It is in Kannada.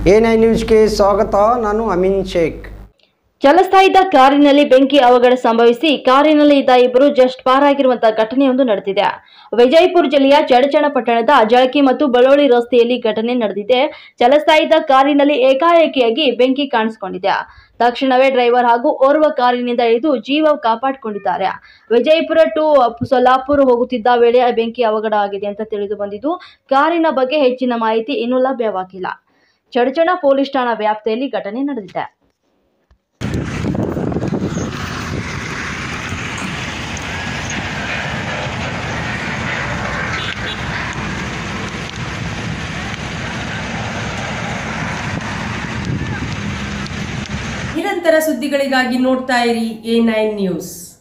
ಎ ನೈನ್ ನ್ಯೂಸ್ಗೆ ಸ್ವಾಗತ ನಾನು ಅಮೀನ್ ಶೇಖ್ ಚಲಿಸ್ತಾ ಇದ್ದ ಕಾರಿನಲ್ಲಿ ಬೆಂಕಿ ಅವಘಡ ಸಂಭವಿಸಿ ಕಾರಿನಲ್ಲಿ ಇದ್ದ ಇಬ್ಬರು ಜಸ್ಟ್ ಪಾರಾಗಿರುವಂತಹ ಘಟನೆಯೊಂದು ನಡೆದಿದೆ ವಿಜಯಪುರ ಜಿಲ್ಲೆಯ ಚಡಚಣ ಪಟ್ಟಣದ ಜಳಕಿ ಮತ್ತು ಬಳ್ಳೋಳಿ ರಸ್ತೆಯಲ್ಲಿ ಘಟನೆ ನಡೆದಿದೆ ಚಲಿಸ್ತಾ ಇದ್ದ ಕಾರಿನಲ್ಲಿ ಏಕಾಏಕಿಯಾಗಿ ಬೆಂಕಿ ಕಾಣಿಸಿಕೊಂಡಿದೆ ತಕ್ಷಣವೇ ಡ್ರೈವರ್ ಹಾಗೂ ಓರ್ವ ಕಾರಿನಿಂದ ಇಳಿದು ಜೀವ ಕಾಪಾಡಿಕೊಂಡಿದ್ದಾರೆ ವಿಜಯಪುರ ಟು ಸೊಲ್ಲಾಪುರ ಹೋಗುತ್ತಿದ್ದ ವೇಳೆ ಬೆಂಕಿ ಅವಘಡ ಆಗಿದೆ ಅಂತ ತಿಳಿದು ಬಂದಿದ್ದು ಕಾರಿನ ಬಗ್ಗೆ ಹೆಚ್ಚಿನ ಮಾಹಿತಿ ಇನ್ನೂ ಲಭ್ಯವಾಗಿಲ್ಲ ಚಡಚಣ ಪೊಲೀಸ್ ಠಾಣಾ ವ್ಯಾಪ್ತಿಯಲ್ಲಿ ಘಟನೆ ನಡೆದಿದೆ ನಿರಂತರ ಸುದ್ದಿಗಳಿಗಾಗಿ ನೋಡ್ತಾ ಇರಿ ಎ ನೈನ್ ನ್ಯೂಸ್